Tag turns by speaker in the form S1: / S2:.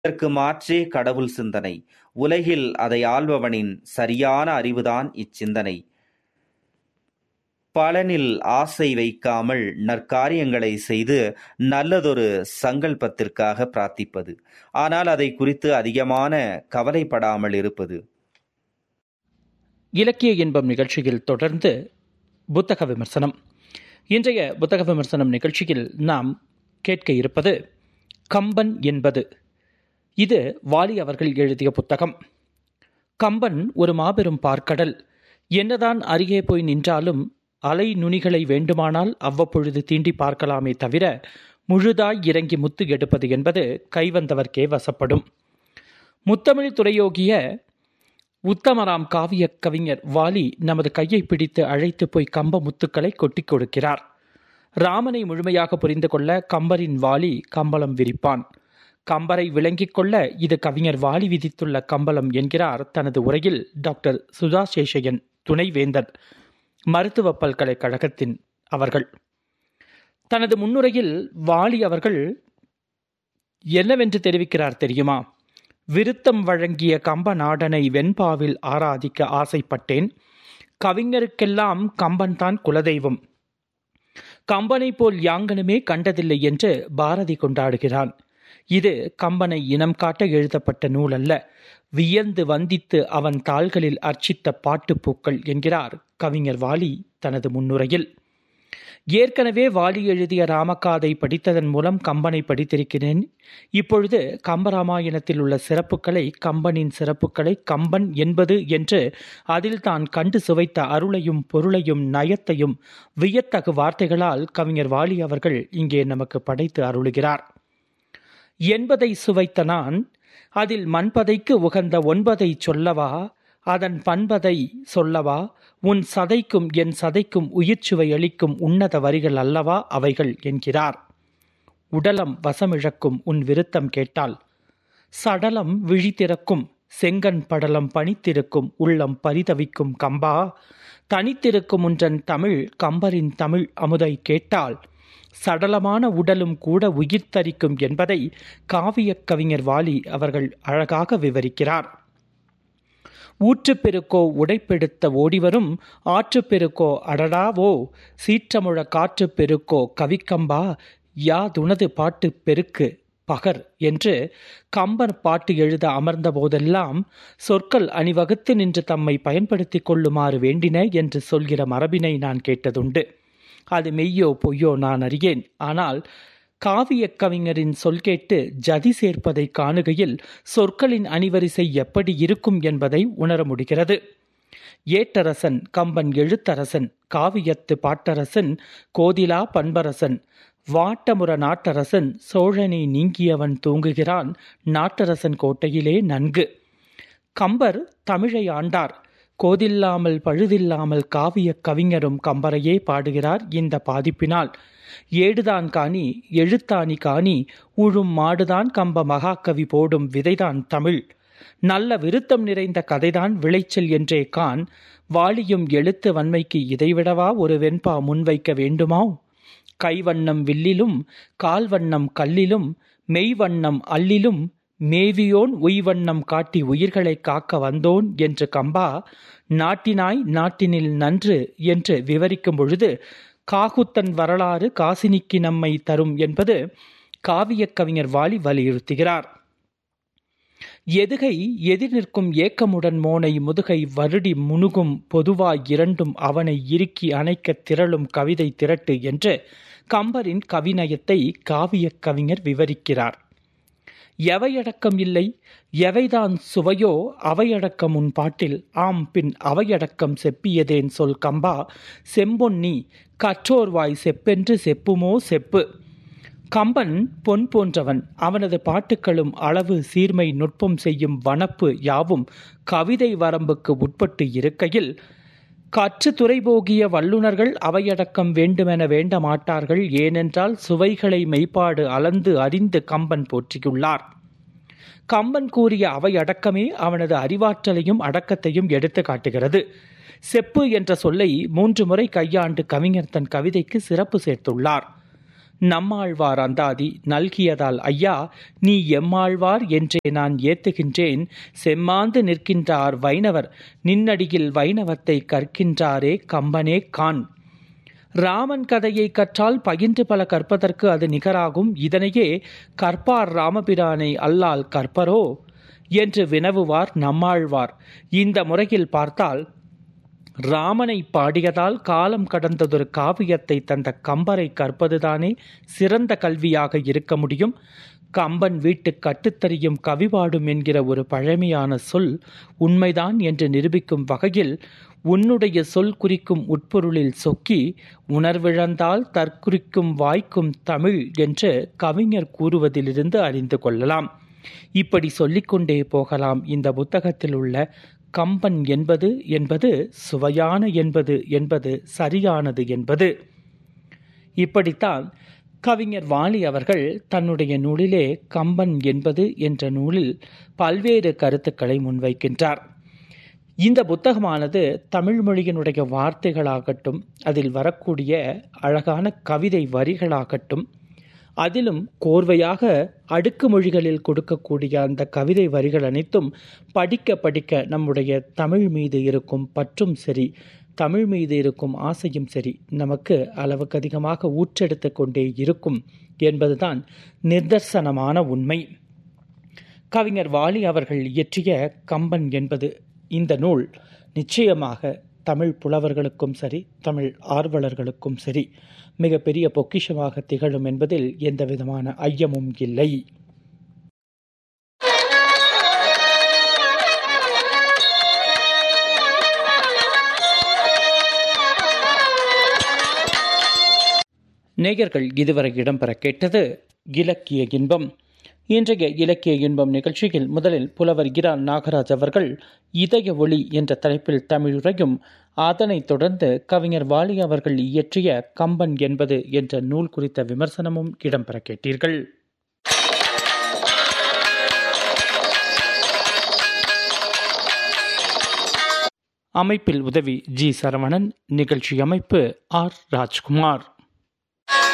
S1: இதற்கு மாற்றே கடவுள் சிந்தனை. உலகில் அதை ஆள்பவனின் சரியான அறிவுதான் இச்சிந்தனை. பலனில் ஆசை வைக்காமல் நற்காரியங்களைச் செய்து நல்லதொரு சங்கல்பத்திற்காக பிரார்த்திப்பது. ஆனால் அதைக் குறித்து அதிகமான கவலைப்படாமல் இருப்பது.
S2: இலக்கிய இன்பம் நிகழ்ச்சியில் தொடர்ந்து புத்தக விமர்சனம். இன்றைய புத்தக விமர்சனம் நிகழ்ச்சியில் நாம் கேட்க இருப்பது கம்பன் என்பது. இது வாலி அவர்கள் எழுதிய புத்தகம். கம்பன் ஒரு மாபெரும் பார்க்கடல். என்னதான் அருகே போய் நின்றாலும் அலை நுனிகளை வேண்டுமானால் அவ்வப்பொழுது தீண்டி பார்க்கலாமே தவிர முழுதாய் இறங்கி முத்து எடுப்பது என்பது கைவந்தவர்க்கே வசப்படும். முத்தமிழ் துறையோகிய உத்தமராம் காவிய கவிஞர் வாலி நமது கையை பிடித்து அழைத்து போய் கம்ப முத்துக்களை கொட்டிக் கொடுக்கிறார். ராமனை முழுமையாக புரிந்து கொள்ள கம்பரின் வாலி கம்பளம் விரிப்பான். கம்பரை விளங்கிக் கொள்ள இது கவிஞர் வாலி விதித்துள்ள கம்பளம் என்கிறார் தனது உரையில் டாக்டர் சுதா சேஷையன் துணைவேந்தர் மருத்துவ பல்கலைக்கழகத்தின் அவர்கள். தனது முன்னுரையில் வாலி அவர்கள் என்னவென்று தெரிவிக்கிறார் தெரியுமா? விருத்தம் வழங்கிய கம்ப நாடனை வெண்பாவில் ஆராதிக்க ஆசைப்பட்டேன். கவிஞருக்கெல்லாம் கம்பன்தான் குலதெய்வம். கம்பனைப் போல் யாங்கனுமே கண்டதில்லை என்று பாரதி கொண்டாடுகிறான். இது கம்பனை இனம் காட்ட எழுதப்பட்ட நூல் அல்ல. வியந்து வந்தித்து அவன் தாள்களில் அர்ச்சித்த பாட்டுப்பூக்கள் என்கிறார் கவிஞர் வாலி தனது முன்னுரையில். ஏற்கனவே வாலி எழுதிய ராமகாதை படித்ததன் மூலம் கம்பனை படித்திருக்கிறேன். இப்பொழுது கம்பராமாயணத்தில் உள்ள சிறப்புகளை கம்பனின் சிறப்புகளை கம்பன் என்பது என்று அதில் தான் கண்டு சுவைத்த அருளையும் பொருளையும் நயத்தையும் வியத்தகு வார்த்தைகளால் கவிஞர் வாலி அவர்கள் இங்கே நமக்கு படைத்து அருளுகிறார். என்பதை சுவைத்த நான் அதில் மண்பதைக்கு உகந்த ஒன்பதைச் சொல்லவா அதன் பண்பதை சொல்லவா உன் சதைக்கும் என் சதைக்கும் உயிர்ச்சுவை அளிக்கும் உன்னத வரிகள் அல்லவா அவைகள் என்கிறார். உடலம் வசமிழக்கும் உன் விருத்தம் கேட்டால் சடலம் விழித்திறக்கும் செங்கண் படலம் பனித்திருக்கும் உள்ளம் பரிதவிக்கும் கம்பா தனித்திருக்கும் உன்றன் தமிழ் கம்பரின் தமிழ் அமுதை கேட்டால் சடலமான உடலும் கூட உயிர்த்தரிக்கும் என்பதை காவியக் கவிஞர் வாலி அவர்கள் அழகாக விவரிக்கிறார். ஊற்றுப்பெருக்கோ உடைப்பெடுத்த ஓடிவரும் ஆற்றுப்பெருக்கோ அடடாவோ சீற்றமுழ காற்றுப் பெருக்கோ கவிக்கம்பா யாதுனது பாட்டுப் பெருக்கு பகர் என்று கம்பர் பாட்டு எழுத அமர்ந்த போதெல்லாம் சொற்கள் அணிவகுத்து நின்று தம்மை பயன்படுத்திக் கொள்ளுமாறு வேண்டின என்று சொல்கிற மரபினை நான் கேட்டதுண்டு. அது மெய்யோ பொய்யோ நான் அறியேன். ஆனால் காவியக் கவிஞரின் சொல் கேட்டு ஜதி சேர்ப்பதை காணுகையில் சொற்களின் அணிவரிசை எப்படி இருக்கும் என்பதை உணர முடிகிறது. ஏட்டரசன் கம்பன் எழுத்தரசன் காவியத்து பாட்டரசன் கோதிலா பண்பரசன் வாட்டமுற நாட்டரசன் சோழனை நீங்கியவன் தூங்குகிறான் நாட்டரசன் கோட்டையிலே நன்கு. கம்பர் தமிழை ஆண்டார். கோதில்லாமல் பழுதில்லாமல் காவியக் கவிஞரும் கம்பரையே பாடுகிறார் இந்த பாதிப்பினால். ஏடுதான் காணி எழுத்தாணி காணி உழும் மாடுதான் கம்ப மகாகவி போடும் விதைதான் தமிழ். நல்ல விருத்தம் நிறைந்த கதைதான் விளைச்சல் என்றே காண். வாலியும் எழுத்து வன்மைக்கு இதைவிடவா ஒரு வெண்பா முன்வைக்க வேண்டுமாம்? கைவண்ணம் வில்லிலும் கால்வண்ணம் கல்லிலும் மெய்வண்ணம் அல்லிலும் மேவியோன் உய்வண்ணம் காட்டி உயிர்களைக் காக்க வந்தோன் என்று கம்பா நாட்டினாய் நாட்டினில் நன்று என்று விவரிக்கும் பொழுது காகுத்தன் வரலாறு காசினிக்கு நம்மை தரும் என்பது காவியக் கவிஞர் வாலி வலியுறுத்துகிறார். எதுகை எதிர் நிற்கும் ஏக்கமுடன் மோனை முதுகை வருடி முணுகும் பொதுவாய் இரண்டும் அவனை இறுக்கி அணைக்கத் திரளும் கவிதை திரட்டு என்று கம்பரின் கவிநயத்தை காவியக் கவிஞர் விவரிக்கிறார். எவையடக்கம் இல்லை எவைதான் சுவையோ அவையடக்கம் உன் பாட்டில் ஆம் பின் அவையடக்கம் செப்பியதேன் சொல் கம்பா செம்பொன்னி கற்றோர்வாய் செப்பென்று செப்புமோ செப்பு. கம்பன் பொன் போன்றவன். அவனது பாட்டுக்களும் அளவு சீர்மை நுட்பம் செய்யும் வனப்பு யாவும் கவிதை வரம்புக்கு உட்பட்டு இருக்கையில் கற்றுத் துறைபோகிய வல்லுனர்கள் அவையடக்கம் வேண்டுமென வேண்ட மாட்டார்கள் ஏனென்றால் சுவைகளை மெய்ப்பாடு அளந்து அறிந்து கம்பன் போற்றியுள்ளார். கம்பன் கூறிய அவையடக்கமே அவனது அறிவாற்றலையும் அடக்கத்தையும் எடுத்துக் காட்டுகிறது. செப்பு என்ற சொல்லை மூன்று முறை கையாண்டு கவிஞர் தன் கவிதைக்கு சிறப்பு சேர்த்துள்ளார். நம்மாழ்வார் அந்தாதி நல்கியதால் ஐயா நீ எம்மாழ்வார் என்றே நான் ஏத்துகின்றேன் செம்மாந்து நிற்கின்றார் வைணவர் நின்னடியில் வைணவத்தை கற்கின்றாரே கம்பனே கான் ராமன் கதையை கற்றால் பகின்று பல கற்பதற்கு அது நிகராகும் இதனையே கற்பார் ராமபிரானை அல்லால் கற்பரோ என்று வினவுவார் நம்மாழ்வார் இந்த முறையில் பார்த்தால் ராமனை பாடியதால் காலம் கடந்ததொரு காவியத்தை தந்த கம்பரை கற்பதுதானே சிறந்த கல்வியாக இருக்க முடியும் கம்பன் வீட்டு கட்டுத்தறியும் கவிபாடும் என்கிற ஒரு பழமையான சொல் உண்மைதான் என்று நிரூபிக்கும் வகையில் உன்னுடைய சொல் குறிக்கும் உட்பொருளில் சொக்கி உணர்விழந்தால் தற்குறிக்கும் வாய்க்கும் தமிழ் என்று கவிஞர் கூறுவதிலிருந்து அறிந்து கொள்ளலாம் இப்படி சொல்லிக்கொண்டே போகலாம் இந்த புத்தகத்தில் உள்ள கம்பன் என்பது என்பது சுவையான என்பது என்பது சரியானது என்பது இப்படித்தான் கவிஞர் வாலி அவர்கள் தன்னுடைய நூலிலே கம்பன் என்பது என்ற நூலில் பல்வேறு கருத்துக்களை முன்வைக்கின்றார் இந்த புத்தகமானது தமிழ் மொழியினுடைய வார்த்தைகளாகட்டும் அதில் வரக்கூடிய அழகான கவிதை வரிகளாகட்டும் அதிலும் கோர்வையாக அடுக்கு மொழிகளில் கொடுக்கக்கூடிய அந்த கவிதை வரிகள் அனைத்தும் படிக்க படிக்க நம்முடைய தமிழ் மீது இருக்கும் பற்றும் சரி தமிழ் மீது இருக்கும் ஆசையும் சரி நமக்கு அளவுக்கு அதிகமாக ஊற்றெடுத்து கொண்டே இருக்கும் என்பதுதான் நிதர்சனமான உண்மை கவிஞர் வாலி அவர்கள் இயற்றிய கம்பன் என்பது இந்த நூல் நிச்சயமாக தமிழ் புலவர்களுக்கும் சரி தமிழ் ஆர்வலர்களுக்கும் சரி மிகப்பெரிய பொக்கிஷமாக திகழும் என்பதில் எந்தவிதமான ஐயமும் இல்லை நேயர்கள் இதுவரை இடம்பெற கேட்டது இலக்கிய இன்பம் இன்றைய இலக்கிய இன்பம் நிகழ்ச்சியில் முதலில் புலவர் இரா நாகராஜ் அவர்கள் இதய ஒளி என்ற தலைப்பில் தமிழுரையும் அதனைத் தொடர்ந்து கவிஞர் வாலி அவர்கள் இயற்றிய கம்பன் என்பது என்ற நூல் குறித்த விமர்சனமும் இடம்பெற கேட்டீர்கள் அமைப்பில் உதவி ஜி சரவணன் நிகழ்ச்சி அமைப்பு ஆர் ராஜ்குமார்